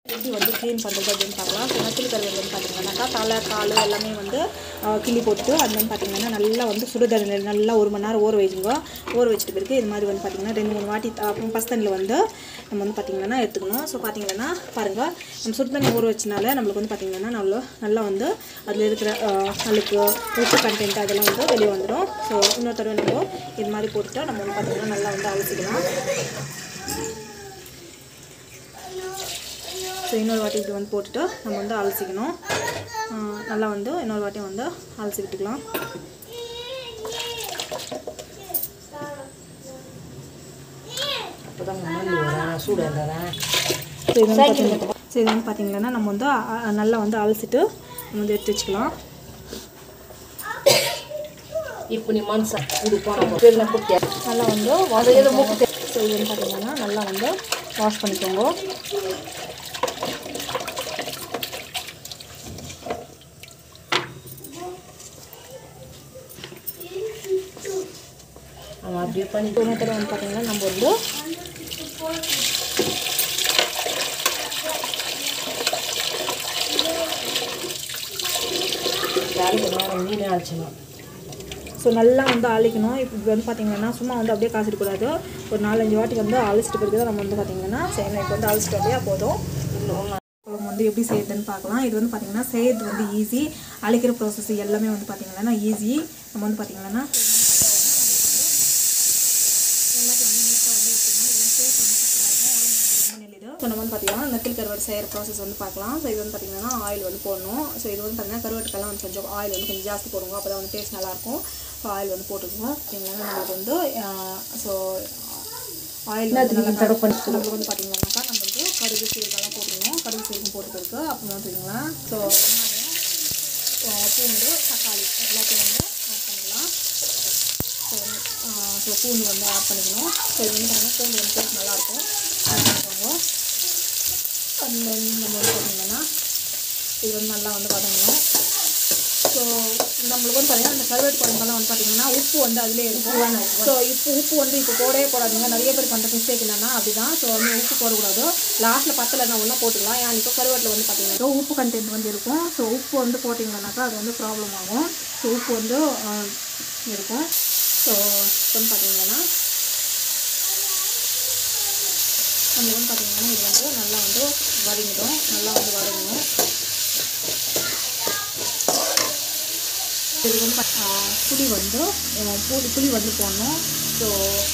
எப்படி வந்து க்ளீன் பண்ணுறது அப்படின்னு பார்க்கலாம் ஸோ நெத்திலி கருவேல் வந்து பார்த்தீங்கன்னாக்கா தலை கால் எல்லாமே வந்து ஆஹ், கிள்ளி போட்டு அது வந்து பார்த்தீங்கன்னா நல்லா வந்து சுடுதண்ணில் நல்லா ஒரு மணி நேரம் ஊற வச்சுங்க ஊற வச்சுட்டு பிறகு இது மாதிரி வந்து பார்த்தீங்கன்னா ரெண்டு மூணு வாட்டி த- அப்புறம் பஸ் தண்ணியில் வந்து நம்ம வந்து பார்த்தீங்கன்னா எடுத்துக்கணும் ஸோ பார்த்தீங்கன்னா பாருங்கள் நம்ம சுடு தண்ணி ஊற வச்சனால நம்மளுக்கு வந்து பார்த்தீங்கன்னா நல்லா நல்லா வந்து அதில் இருக்கிற ஆஹ், அழுக்கு உப்பு கண்டென்ட் அதெல்லாம் வந்து வெளியே வந்துடும் ஸோ இன்னொரு தடவை நம்ம இது மாதிரி போட்டுட்டு நம்ம வந்து பார்த்தீங்கன்னா நல்லா வந்து அலசிக்கலாம் ஸோ இன்னொரு வாட்டி இது வந்து போட்டுட்டு நம்ம வந்து அலசிக்கணும் ஆஹ் நல்லா வந்து இன்னொரு வாட்டி வந்து அலசி விட்டுக்கலாம் அப்போ தான் மண் வரும் சூடு இருந்தாதான் ஸோ இது வந்து பார்த்தீங்கன்னா ஸோ இது வந்து பார்த்தீங்கன்னா நம்ம வந்து அ- அ- நல்லா வந்து அலசிட்டு நம்ம வந்து எடுத்து வச்சுக்கலாம் இப்போ நீ மனசு இது போன பேரில் குட்டியா நல்லா வந்து வாஷ் ஏதோ மூக்கு ஸோ இது வந்து பார்த்தீங்கன்னா நல்லா வந்து வாஷ் பண்ணிக்கோங்க அவன் அப்படியே பண்ணி ஸோ இன்னொரு தடவை வந்து பார்த்தீங்கன்னா நம்ம வந்து வேலைக்கு நேரம் மீன் அழைச்சணும் ஸோ நல்லா வந்து அழிக்கணும் இப்போ இது வந்து பார்த்தீங்கன்னா சும்மா வந்து அப்படியே காசிடக்கூடாது ஒரு நாலஞ்சு வாட்டி வந்து அழிச்சிட்டு பிறகு தான் நம்ம வந்து பார்த்தீங்கன்னா செய்யணும் இப்போ வந்து அழிச்சிட்டு அப்படியே போதும் குழம்பு வந்து எப்படி செய்யுதுன்னு பார்க்கலாம் இது வந்து பார்த்தீங்கன்னா செய்யறது வந்து ஈஸி அழிக்கிற ப்ராசஸ் எல்லாமே வந்து பார்த்தீங்கன்னா ஈஸி நம்ம வந்து பார்த்தீங்கன்னா ஸோ நம்ம வந்து பார்த்தீங்கன்னா நெத்தில் கருவாடு செய்கிற ப்ராசஸ் வந்து பார்க்கலாம் ஸோ இது வந்து பார்த்தீங்கன்னா ஆயில் வந்து போடணும் ஸோ இது வந்து பார்த்தீங்கன்னா கருவாட்டுக்கெல்லாம் வந்து கொஞ்சம் ஆயில் வந்து கொஞ்சம் ஜாஸ்தி போடுங்க அப்போ தான் வந்து டேஸ்ட் நல்லாயிருக்கும் ஸோ ஆயில் வந்து போட்டுக்குவோம் பார்த்தீங்கன்னா நம்மளுக்கு வந்து ஸோ ஆயில் வந்து நல்லா தடவை பண்ணி நம்மளுக்கு வந்து பார்த்தீங்கன்னாக்கா நம்ம வந்து கடுகு சீரகெல்லாம் போட்டுக்கணும் கடுகு சீரகம் போட்டுக்கிறதுக்கு அப்புறம் வந்துங்களா ஸோ வெங்காயம் ஸோ பூண்டு தக்காளி எல்லாத்தையும் வந்து ஆட் பண்ணிக்கலாம் ஸோ ஸோ பூண்டு வந்து ஆட் பண்ணிக்கணும் ஸோ இது வந்து பார்த்தீங்கன்னா பூண்டு வந்து டேஸ்ட் நல்லாயிருக்கும் ஆட் பண்ணிக்கோங்க அந்த நம்ம வந்து பார்த்தீங்கன்னா இது வந்து நல்லா வந்து வதங்கணும் ஸோ நம்மளுக்கு வந்து பார்த்தீங்கன்னா இந்த கருவேட்டு குழம்பெல்லாம் வந்து பார்த்தீங்கன்னா உப்பு வந்து அதிலே இருக்கும் ஸோ இப்போ உப்பு வந்து இப்போ போடவே போடாதீங்க நிறைய பேர் பண்ணுற மிஸ்டேக் என்னன்னா அப்படிதான் ஸோ வந்து உப்பு போடக்கூடாது லாஸ்ட்டில் பத்தில் நான் ஒன்றா போட்டுக்கலாம் ஏன் இப்போ கருவேட்டில் வந்து பார்த்தீங்கன்னா உப்பு கண்டென்ட் வந்து இருக்கும் ஸோ உப்பு வந்து போட்டிங்கன்னாக்கா அது வந்து ப்ராப்ளம் ஆகும் ஸோ உப்பு வந்து ஆஹ், இருக்கும் ஸோ இப்போ வந்து பார்த்தீங்கன்னா நம்ம வந்து பார்த்தீங்கன்னா இது வந்து நல்லா வந்து வதங்கிடும் நல்லா வந்து வதங்கணும் இது வந்து பா- ஆ, புளி வந்து ஆ, புளி புளி வந்து போடணும் ஸோ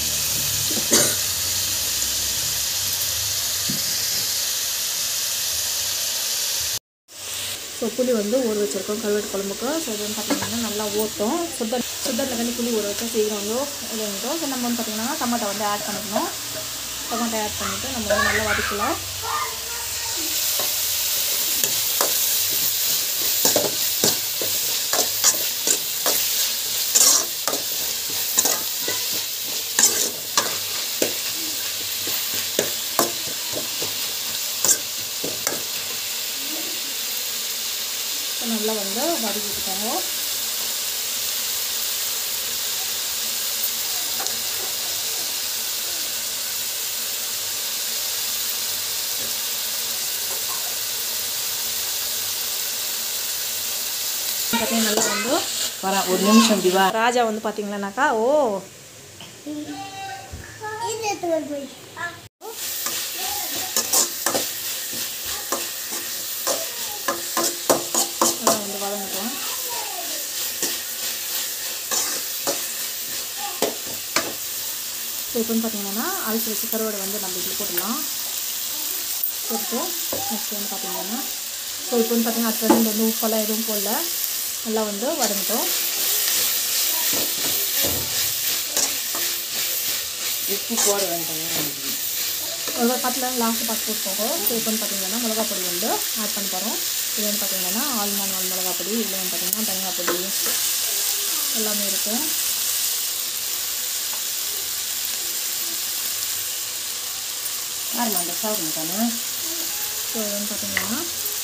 ஸோ புளி வந்து ஊற வச்சுருக்கோம் கருவாட்டு குழம்புக்கு ஸோ இது வந்து பார்த்திங்கன்னா நல்லா ஊற்றும் சுத்தர் சுத்தரில் கண்ணி புளி ஊற வச்சா சீக்கிரம் வந்து இதாகிடும் ஸோ நம்ம வந்து பார்த்திங்கன்னா டமாட்டோ வந்து ஆட் பண்ணிக்கணும் டொமேட்டோ ஆட் பண்ணிவிட்டு நம்ம வந்து நல்லா வதக்கலாம் நல்லா வந்து வதக்கிக்கிட்டாங்க பார்த்தீங்கன்னா நல்லா வந்து வர ஒரு நிமிஷம் இப்படி வா ராஜா வந்து பார்த்தீங்கன்னாக்கா ஓ நல்லா வந்து வதங்கட்டும் ஸோ இப்போ வந்து பார்த்தீங்கன்னா அரிசி வச்சு கருவாடை வந்து நம்ம இதில் போட்டுடலாம் போட்டு நெக்ஸ்ட் வந்து பார்த்தீங்கன்னா ஸோ இப்போ வந்து பார்த்தீங்கன்னா அடுத்த ரெண்டு வந்து உப்பெல்லாம் எதுவும் போடல நல்லா வந்து வதங்கட்டும் உப்பு போட வேண்டாம் ஒரு பத்தில் லாஸ்ட்டு பார்த்து போட்டுக்கோங்க ஸோ இப்போ வந்து பார்த்தீங்கன்னா மிளகா பொடி வந்து ஆட் பண்ண போகிறோம் இது வந்து பார்த்தீங்கன்னா ஆல்மான் ஆல் மிளகா பொடி இதில் வந்து பார்த்தீங்கன்னா தனியாக பொடி எல்லாமே இருக்கும் யாருமா அந்த சாப்பிட தானே ஸோ இது வந்து பார்த்தீங்கன்னா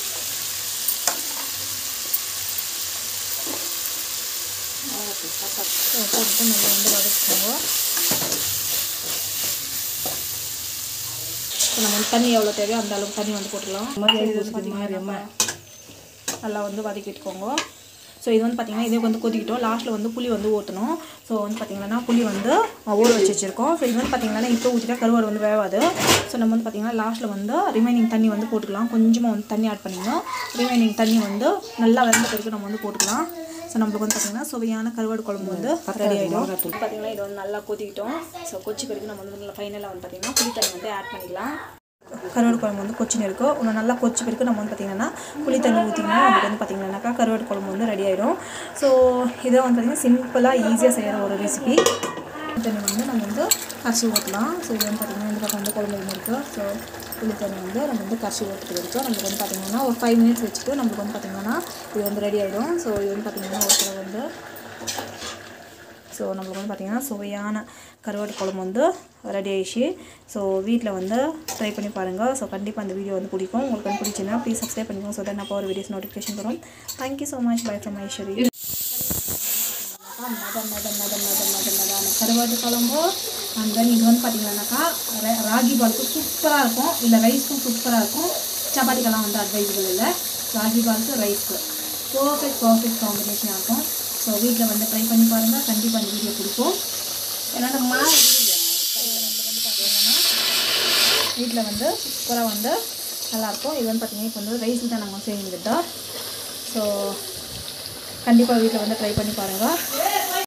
ஸோ போட்டுட்டு நல்லா வந்து வதக்கிக்கோங்க ஸோ நம்ம வந்து தண்ணி எவ்வளோ தேவையோ அந்த அளவுக்கு தண்ணி வந்து போட்டுக்கலாம் மாதிரி இது வந்து ஆயிடுச்சு, மாதிரி அம்மா. நல்லா வந்து வதக்கிட்டுக்கோங்க ஸோ இது வந்து பார்த்திங்கன்னா இதே வந்து கொதிக்கிட்டோம் லாஸ்ட்டில் வந்து புளி வந்து ஊற்றணும் ஸோ வந்து பார்த்திங்கன்னா புளி வந்து ஊற வச்சு வச்சுருக்கோம் ஸோ இது வந்து பார்த்திங்கன்னா இப்போ ஊற்றிட்டா கருவாடு வந்து வேவாது ஸோ நம்ம வந்து பார்த்திங்கன்னா லாஸ்ட்டில் வந்து ரிமைனிங் தண்ணி வந்து போட்டுக்கலாம் கொஞ்சமாக வந்து தண்ணி ஆட் பண்ணிக்கணும் ரிமைனிங் தண்ணி வந்து நல்லா வெந்த பிறகு நம்ம வந்து போட்டுக்கலாம் ஸோ நம்மளுக்கு வந்து பார்த்திங்கன்னா சுவையான கருவாடு குழம்பு வந்து ரெடி ஆகிடும் பார்த்திங்கன்னா இது வந்து நல்லா கொதிக்கிட்டோம் ஸோ கொச்சி பிறகு நம்ம வந்து நல்லா ஃபைனலாக வந்து பார்த்திங்கன்னா புளி தண்ணி வந்து ஆட் பண்ணிக்கலாம் கருவாடு குழம்பு வந்து கொச்சின்னு இருக்கும் இன்னும் நல்லா கொச்சி பிறகு நம்ம வந்து பார்த்திங்கன்னா புளி தண்ணி ஊற்றிங்கன்னா நமக்கு வந்து பார்த்திங்கன்னாக்கா கருவாடு குழம்பு வந்து ரெடி ஆகிடும் ஸோ இதை வந்து பார்த்திங்கன்னா சிம்பிளாக ஈஸியாக செய்கிற ஒரு ரெசிபி தண்ணி வந்து நம்ம வந்து கரைச்சி ஊற்றலாம் ஸோ இது வந்து பார்த்திங்கன்னா இந்த பக்கம் வந்து குழம்பு வந்து இருக்குது ஸோ புளி தண்ணி வந்து நம்ம வந்து கரைச்சி ஊற்றிட்டு இருக்கோம் நம்மளுக்கு வந்து பார்த்திங்கன்னா ஒரு ஃபைவ் மினிட்ஸ் வச்சுட்டு நம்மளுக்கு வந்து பார்த்திங்கன்னா இது வந்து ரெடி ஆகிடும் ஸோ இது வந்து பார்த்திங்கன்னா ஒரு சில வந்து ஸோ நம்மளுக்கு வந்து பார்த்திங்கன்னா சுவையான கருவாட்டு குழம்பு வந்து ரெடி ஆயிடுச்சு ஸோ வீட்டில் வந்து ட்ரை பண்ணி பாருங்கள் ஸோ கண்டிப்பாக அந்த வீடியோ வந்து பிடிக்கும் உங்களுக்கு வந்து பிடிச்சிருந்தா ப்ளீஸ் சப்ஸ்கிரைப் பண்ணிக்கோங்க ஸோ தட் நான் ஒரு வீடியோஸ் நோட்டிஃபிகேஷன் வரும் thank you so much bye from Aishwari மத மத மத மத மத மதான கருவாட்டு குழம்பு அண்ட் தென் இது வந்து பார்த்தீங்கன்னாக்கா ரா- ராகி பாலுக்கு சூப்பராக இருக்கும் இல்லை ரைஸ்க்கும் சூப்பராக இருக்கும் சப்பாத்திக்கெல்லாம் வந்து அட்வைசபிள் இல்லை ராகி பாலுக்கு ரைஸ்க்கு பர்ஃபெக்ட் பர்ஃபெக்ட் காம்பினேஷனாக இருக்கும் ஸோ வீட்டில் வந்து ட்ரை பண்ணி பாருங்கள் கண்டிப்பாக அந்த வீடியோ பிடிக்கும் என்னோட மாவு வீட்டில் வந்து சூப்பராக வந்து நல்லாயிருக்கும் இது வந்து பார்த்தீங்கன்னா இப்போ வந்து ரைஸ் தான் நாங்கள் செய்யுங்கிட்டோம் ஸோ கண்டிப்பாக வீட்டில் வந்து ட்ரை பண்ணி பாருங்கள்